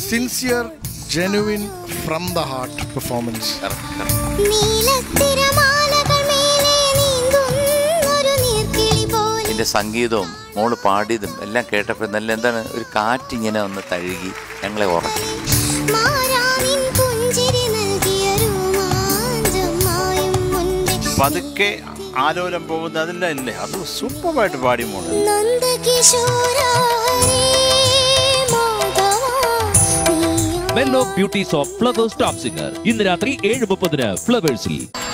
sincere genuine from the heart performance നീലത്തിരമാലകൾ മേലെ നീന്തുന്നൊരു നീർക്കിളി പോലെ ഇതിന്റെ സംഗീതവും മോള് പാടിയതും എല്ലാം കേട്ടപ്പോൾ നല്ല എന്താണ് ഒരു കാറ്റിങ്ങനെ ഒന്ന് തഴുകി ഞങ്ങളെ ഉറക്കി മാറാനിൻ പുഞ്ചിരി നൽകിയ രോമാഞ്ചമായും മുൻപേ പതുക്കെ ആലോലം പോകുന്ന അതിൻ്റെ അല്ലേ അത് സൂപ്പറായിട്ട് പാടി മോള് നന്ദകിശോരാരേ മാധവാ നീ mellow beauties of Flowers top singer ഇന്ന് രാത്രി ഏഴ് മുപ്പതിന് ഫ്ലവേഴ്സിൽ